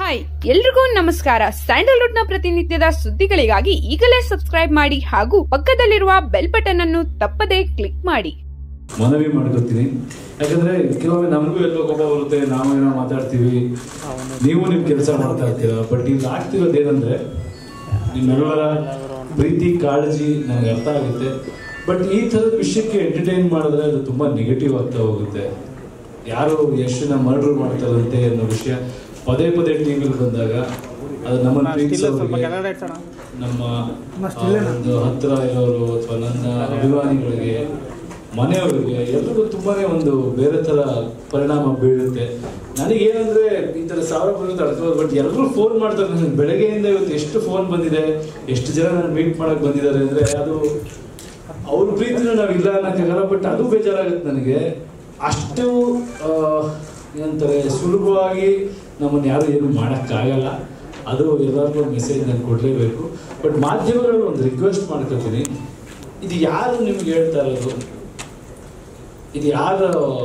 Hi ಎಲ್ರಿಗೂ ನಮಸ್ಕಾರ Sandalwood ನ ಪ್ರತಿನಿತ್ಯದ ಸುದ್ದಿಗಳಿಗಾಗಿ ಈಗಲೇ ಸಬ್ಸ್ಕ್ರೈಬ್ ಮಾಡಿ ಹಾಗೂ ಪಕ್ಕದಲ್ಲಿರುವ ಬೆಲ್ ಬಟನ್ ಅನ್ನು ತಪ್ಪದೇ ಕ್ಲಿಕ್ ಮಾಡಿ ಮನವಿ ಮಾಡ್ಕೊತೀನಿ ಯಾಕಂದ್ರೆ ಕೆಲವೊಮ್ಮೆ ನಮಗೂ ಎಲ್ಲೋ ಕೋಪ ಬರುತ್ತೆ ನಾವು ಏನೋ ಮಾತಾಡ್ತೀವಿ ನೀವು ನಿಮ್ ಕೆಲಸ ಮಾಡ್ತಾ ಇರ್ತೀರ ಬಟ್ ಇಲ್ಲಿ ಆಗ್ತಿರೋದು ಏನಂದ್ರೆ ನಿಮ್ಮೆಲ್ಲರ ಪ್ರೀತಿ ಕಾಳಜಿ ನನಗೆ ಅರ್ಥ ಆಗುತ್ತೆ ಬಟ್ ಈ ಥರದ ವಿಷಯಕ್ಕೆ ಎಂಟರ್ಟೈನ್ ಮಾಡಿದ್ರೆ ಅದು ತುಂಬಾ ನೆಗೆಟಿವ್ ಆಗ್ತಾ ಹೋಗುತ್ತೆ ಯಾರು ಯಶನ ಮರ್ಡರ್ ಮಾಡ್ತಾರಂತೆ ಅನ್ನೋ ವಿಷಯ ಪದೇ ಪದೇ ಟಿವಿಲಿ ಬಂದಾಗ ಅದು ನಮ್ಮನ್ನ ಪ್ರೀತಿಸೋರಿಗೆ ನಮ್ಮ ಆ, ಒಂದು ಹತ್ರ ಇರೋರು ಅಥವಾ ನನ್ನ ಅಭಿಮಾನಿಗಳಿಗೆ ಮನೆಯವರಿಗೆ ಎಲ್ರಿಗೂ ತುಂಬಾನೇ ಒಂದು ಬೇರೆ ತರ ಪರಿಣಾಮ ಬೀಳುತ್ತೆ ನನಗೇನಂದ್ರೆ ಈ ತರ ಸಾವಿರ ಬರುತ್ತೆ ತಡ್ಕೋದು ಬಟ್ ಎಲ್ಲರೂ ಫೋನ್ ಮಾಡ್ತಾರೆ ನನಗೆ ಬೆಳಗ್ಗೆಯಿಂದ ಇವತ್ತು ಎಷ್ಟು ಫೋನ್ ಬಂದಿದೆ ಎಷ್ಟು ಜನ ನಾನು ಮೀಟ್ ಮಾಡಕ್ ಬಂದಿದ್ದಾರೆ ಅಂದ್ರೆ ಅದು ಅವ್ರ ಪ್ರೀತಿನ ನಾವು ಇಲ್ಲ ಅನ್ನಕ್ಕಾಗಲ್ಲ ಬಟ್ ಅದು ಬೇಜಾರಾಗುತ್ತೆ ನನಗೆ ಅಷ್ಟು ಆ, ಏನಂತಾರೆ ಸುಲಭವಾಗಿ ನಮ್ಮನ್ನು ಯಾರು ಏನು ಮಾಡೋಕ್ಕಾಗಲ್ಲ ಅದು ಎಲ್ಲರಿಗೂ ಮೆಸೇಜ್ ನಾನು ಕೊಡಲೇಬೇಕು ಬಟ್ ಮಾಧ್ಯಮಗಳು ಒಂದು ರಿಕ್ವೆಸ್ಟ್ ಮಾಡ್ಕೊತೀನಿ ಇದು ಯಾರು ನಿಮ್ಗೆ ಹೇಳ್ತಾ ಇರೋದು ಇದು ಯಾರ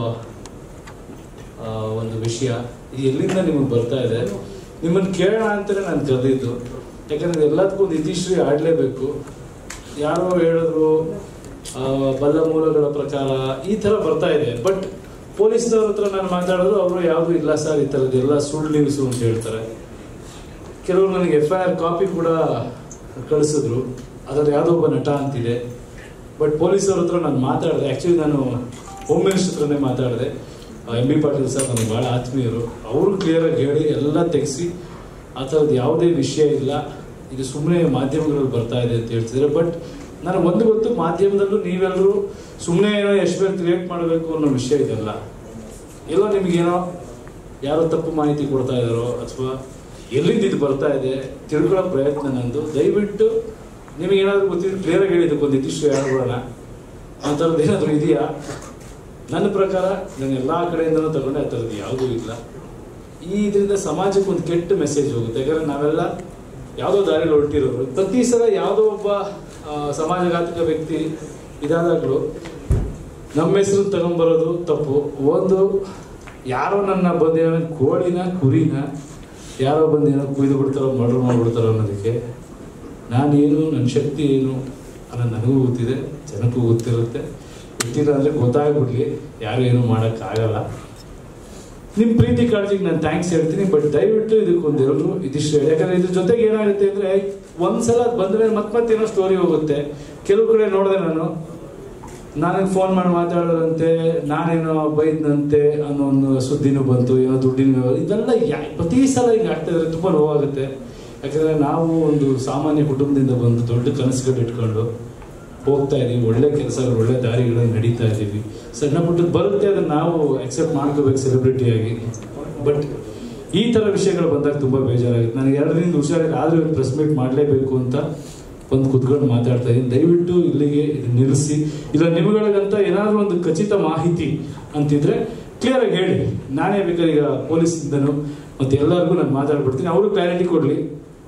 ಆ, ಒಂದು ವಿಷಯ ಇದು ಎಲ್ಲಿಂದ ನಿಮಗೆ ಬರ್ತಾ ಇದೆ ನಿಮ್ಮನ್ನು ಕೇಳೋಣ ಅಂತಲೇ ನಾನು ಕರೆದಿದ್ದು ಯಾಕಂದ್ರೆ ಎಲ್ಲದಕ್ಕೂ ಒಂದು ಇತಿಶ್ರೀ ಆಡಲೇಬೇಕು ಯಾರೋ ಹೇಳಿದ್ರು ಆ, ಬಲ್ಲ ಮೂಲಗಳ ಪ್ರಕಾರ ಈ ಥರ ಬರ್ತಾ ಇದೆ ಬಟ್ ಪೊಲೀಸ್ನವ್ರ ಹತ್ರ ನಾನು ಮಾತಾಡಿದ್ರು ಅವರು ಯಾವುದು ಇಲ್ಲ ಸರ್ ಈ ಥರದ್ದು ಎಲ್ಲ ಸುಳ್ಳು ನ್ಯೂಸು ಅಂತ ಹೇಳ್ತಾರೆ ಕೆಲವರು ನನಗೆ ಎಫ್ ಐ ಆರ್ ಕಾಪಿ ಕೂಡ ಕಳಿಸಿದ್ರು ಅದರಲ್ಲಿ ಯಾವುದೋ ಒಬ್ಬ ನಟ ಅಂತಿದೆ ಬಟ್ ಪೊಲೀಸವ್ರ ಹತ್ರ ನಾನು ಮಾತಾಡಿದೆ ಆ್ಯಕ್ಚುಲಿ ನಾನು ಹೋಮ್ ಮಿನಿಸ್ಟರ್ ಹತ್ರನೇ ಮಾತಾಡಿದೆ ಎಂ ಬಿ ಪಾಟೀಲ್ ಸರ್ ನನಗೆ ಭಾಳ ಆತ್ಮೀಯರು ಅವರು ಕ್ಲಿಯರಾಗಿ ಹೇಳಿ ಎಲ್ಲ ತೆಗೆಸಿ ಆ ಥರದ್ದು ಯಾವುದೇ ವಿಷಯ ಇಲ್ಲ ಇದು ಸುಮ್ಮನೆ ಮಾಧ್ಯಮಗಳಲ್ಲಿ ಬರ್ತಾ ಇದೆ ಅಂತ ಹೇಳ್ತಿದ್ದಾರೆ ಬಟ್ ನನಗೆ ಒಂದು ಗೊತ್ತು ಮಾಧ್ಯಮದಲ್ಲೂ ನೀವೆಲ್ಲರೂ ಸುಮ್ಮನೆ ಏನೋ ಎಷ್ಟು ಬೇಗ ಕ್ರಿಯೇಟ್ ಮಾಡಬೇಕು ಅನ್ನೋ ವಿಷಯ ಇದೆಲ್ಲ ಎಲ್ಲೋ ನಿಮಗೇನೋ ಯಾರೋ ತಪ್ಪು ಮಾಹಿತಿ ಕೊಡ್ತಾ ಇದ್ದಾರೋ ಅಥವಾ ಎಲ್ಲಿಂದ ಇದು ಬರ್ತಾ ಇದೆ ತಿಳ್ಕೊಳ್ಳೋ ಪ್ರಯತ್ನ ನಂದು ದಯವಿಟ್ಟು ನಿಮಗೇನಾದ್ರೂ ಗೊತ್ತಿದ್ರೆ ಕ್ಲಿಯರಾಗಿ ಹೇಳಿದ್ದಕ್ಕೆ ಒಂದು ಇದಿಷ್ಟು ಹೇಳ್ಬಿಡೋಣ ಆ ಥರದ್ದು ಏನಾದರೂ ಇದೆಯಾ ನನ್ನ ಪ್ರಕಾರ ನಾನು ಎಲ್ಲ ಕಡೆಯಿಂದನೂ ತಗೊಂಡೆ ಆ ಥರದ್ದು ಯಾವುದೂ ಇಲ್ಲ ಈ ಇದರಿಂದ ಸಮಾಜಕ್ಕೆ ಒಂದು ಕೆಟ್ಟ ಮೆಸೇಜ್ ಹೋಗುತ್ತೆ ಯಾಕಂದ್ರೆ ನಾವೆಲ್ಲ ಯಾವುದೋ ದಾರಿಯಲ್ಲಿ ಹೊರಟಿರೋರು ಪ್ರತಿ ಸಲ ಯಾವುದೋ ಒಬ್ಬ ಆ, ಸಮಾಜಘಾತಕ ವ್ಯಕ್ತಿ ಇದಾದಾಗಲೂ ನಮ್ಮ ಹೆಸರು ತಗೊಂಬರೋದು ತಪ್ಪು ಒಂದು ಯಾರೋ ನನ್ನ ಬಂದೇನೋ ಕೋಳಿನ ಕುರಿನ ಯಾರೋ ಬಂದೇನೋ ಕುಯ್ದು ಬಿಡ್ತಾರೋ ಮರ್ಡರ್ ಮಾಡ್ಬಿಡ್ತಾರೋ ಅನ್ನೋದಕ್ಕೆ ನಾನೇನು ನನ್ನ ಶಕ್ತಿ ಏನು ಅನ್ನೋದು ನನಗೂ ಗೊತ್ತಿದೆ ಜನಕ್ಕೂ ಗೊತ್ತಿರುತ್ತೆ ಗೊತ್ತಿಲ್ಲ ಅಂದರೆ ಗೊತ್ತಾಗ್ಬಿಡ್ಲಿ ಯಾರು ಏನು ಮಾಡೋಕ್ಕಾಗಲ್ಲ ನಿಮ್ಮ ಪ್ರೀತಿ ಕಾಳಜಿಗೆ ನಾನು ಥ್ಯಾಂಕ್ಸ್ ಹೇಳ್ತೀನಿ ಬಟ್ ದಯವಿಟ್ಟು ಇದಕ್ಕೊಂದು ಎಲ್ಲರೂ ಇದಿಷ್ಟು ಹೇಳಿ ಯಾಕಂದ್ರೆ ಇದ್ರ ಜೊತೆಗೆ ಏನಾಗುತ್ತೆ ಅಂದ್ರೆ ಒಂದ್ಸಲ ಅದ್ ಬಂದ್ರೆ ಮತ್ತೆ ಮತ್ತೇನೋ ಸ್ಟೋರಿ ಹೋಗುತ್ತೆ ಕೆಲವು ಕಡೆ ನೋಡಿದೆ ನಾನು ನನಗೆ ಫೋನ್ ಮಾಡಿ ಮಾತಾಡೋದಂತೆ ನಾನೇನೋ ಬೈದ್ನಂತೆ ಅನ್ನೋ ಒಂದು ಸುದ್ದಿನೂ ಬಂತು ಏನೋ ದುಡ್ಡಿನ ವ್ಯವಹಾರ. ಇದೆಲ್ಲ ಯಾ- ಪ್ರತಿ ಸಲ ಹಿಂಗೆ ಆಗ್ತಾ ಇದ್ರೆ ತುಂಬಾ ನೋವಾಗುತ್ತೆ ಯಾಕಂದ್ರೆ ನಾವು ಒಂದು ಸಾಮಾನ್ಯ ಕುಟುಂಬದಿಂದ ಬಂದು ದೊಡ್ಡ ಕನಸುಗಳು ಇಟ್ಕೊಂಡು ಹೋಗ್ತಾ ಇದೀವಿ ಒಳ್ಳೆ ಕೆಲಸಗಳು ಒಳ್ಳೆ ದಾರಿಗಳಲ್ಲಿ ನಡೀತಾ ಇದ್ದೀವಿ ಸಣ್ಣ ಪುಟ್ಟದ್ದು ಬರುತ್ತೆ ಅದನ್ನ ನಾವು ಅಕ್ಸೆಪ್ಟ್ ಮಾಡ್ಕೋಬೇಕು ಸೆಲೆಬ್ರಿಟಿಯಾಗಿ ಬಟ್ ಈ ಥರ ವಿಷಯಗಳು ಬಂದಾಗ ತುಂಬ ಬೇಜಾರಾಗುತ್ತೆ ನನಗೆ ಎರಡರಿಂದ ಹುಷಾರಿಲ್ಲ ಆದರೂ ಪ್ರೆಸ್ ಮೀಟ್ ಮಾಡಲೇಬೇಕು ಅಂತ ಬಂದು ಕುತ್ಕೊಂಡು ಮಾತಾಡ್ತಾ ಇದ್ದೀನಿ ದಯವಿಟ್ಟು ಇಲ್ಲಿಗೆ ಇದು ನಿಲ್ಲಿಸಿ ಇಲ್ಲ ನಿಮ್ಗಳಿಗಂತ ಏನಾದರೂ ಒಂದು ಖಚಿತ ಮಾಹಿತಿ ಅಂತಿದ್ರೆ ಕ್ಲಿಯರ್ ಆಗಿ ಹೇಳಿ ನಾನೇ ಬೇಕಾದ್ರೆ ಈಗ ಪೊಲೀಸಿಂದನು ಮತ್ತೆ ಎಲ್ಲರಿಗೂ ನಾನು ಮಾತಾಡ್ಬಿಡ್ತೀನಿ ಅವರು ಕ್ಲಾರಿಟಿ ಕೊಡಲಿ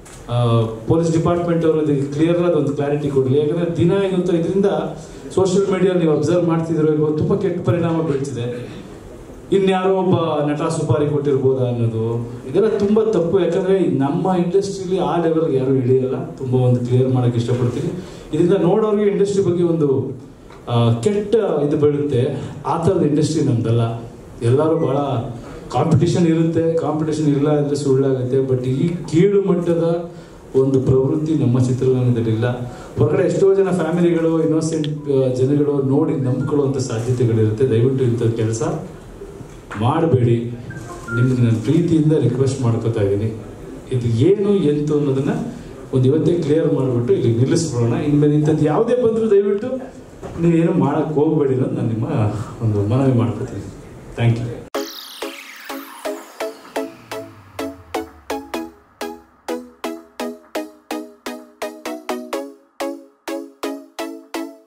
ಪೊಲೀಸ್ ಡಿಪಾರ್ಟ್ಮೆಂಟ್ ಅವರು ಇದಕ್ಕೆ ಕ್ಲಿಯರ್ ಆದ ಒಂದು ಕ್ಲಾರಿಟಿ ಕೊಡಲಿ ಯಾಕಂದ್ರೆ ದಿನ ಇವತ್ತು ಇದರಿಂದ ಸೋಷಿಯಲ್ ಮೀಡಿಯಾ ನೀವು ಅಬ್ಸರ್ವ್ ಮಾಡ್ತಿದ್ರು ಇಲ್ವೋ ತುಂಬಾ ಕೆಟ್ಟ ಪರಿಣಾಮ ಬೀಳ್ತಿದೆ ಇನ್ಯಾರೋ ಒಬ್ಬ ನಟ ಸುಪಾರಿ ಕೊಟ್ಟಿರ್ಬೋದಾ ಅನ್ನೋದು ಇದೆಲ್ಲ ತುಂಬಾ ತಪ್ಪು ಯಾಕಂದ್ರೆ ಈ ನಮ್ಮ ಇಂಡಸ್ಟ್ರಿಲಿ ಆ ಲೆವೆಲ್ಗೆ ಯಾರು ಇಳಿಯಲ್ಲ ತುಂಬಾ ಒಂದು ಕ್ಲಿಯರ್ ಮಾಡಕ್ ಇಷ್ಟಪಡ್ತೀನಿ ಇದರಿಂದ ನೋಡೋರಿಗೆ ಇಂಡಸ್ಟ್ರಿ ಬಗ್ಗೆ ಒಂದು ಆ, ಕೆಟ್ಟ ಇದು ಬೀಳುತ್ತೆ ಆ ಥರದ ಇಂಡಸ್ಟ್ರಿ ನಮ್ದಲ್ಲ ಎಲ್ಲರೂ ಬಹಳ ಕಾಂಪಿಟಿಷನ್ ಇರುತ್ತೆ ಕಾಂಪಿಟಿಷನ್ ಇಲ್ಲ ಅಂದ್ರೆ ಸುಳ್ಳಾಗುತ್ತೆ ಬಟ್ ಈ ಕೀಳು ಮಟ್ಟದ ಒಂದು ಪ್ರವೃತ್ತಿ ನಮ್ಮ ಚಿತ್ರರಂಗದಲ್ಲಿಲ್ಲ ಹೊರಗಡೆ ಎಷ್ಟೋ ಜನ ಫ್ಯಾಮಿಲಿಗಳು ಇನ್ನೋಸೆಂಟ್ ಜನಗಳು ನೋಡಿ ನಂಬ್ಕೊಳ್ಳುವಂಥ ಸಾಧ್ಯತೆಗಳಿರುತ್ತೆ ದಯವಿಟ್ಟು ಇಂಥ ಕೆಲಸ ಮಾಡಬೇಡಿ ನಿಮ್ಗೆ ನಾನು ಪ್ರೀತಿಯಿಂದ ರಿಕ್ವೆಸ್ಟ್ ಮಾಡ್ಕೋತಾ ಇದ್ದೀನಿ ಇದು ಏನು ಎಂತು ಅನ್ನೋದನ್ನ ಒಂದು ಇವತ್ತೇ ಕ್ಲಿಯರ್ ಮಾಡಿಬಿಟ್ಟು ಇಲ್ಲಿ ನಿಲ್ಲಿಸ್ಬಿಡೋಣ ಇನ್ಮೇಲೆ ಇಂಥದ್ದು ಯಾವುದೇ ಬಂದರೂ ದಯವಿಟ್ಟು ನೀವೇನು ಮಾಡಕ್ಕೆ ಹೋಗ್ಬೇಡಿ ಅನ್ನೋದು ನಾನು ನಿಮ್ಮ ಒಂದು ಮನವಿ ಮಾಡ್ಕೋತೀನಿ ಥ್ಯಾಂಕ್ ಯು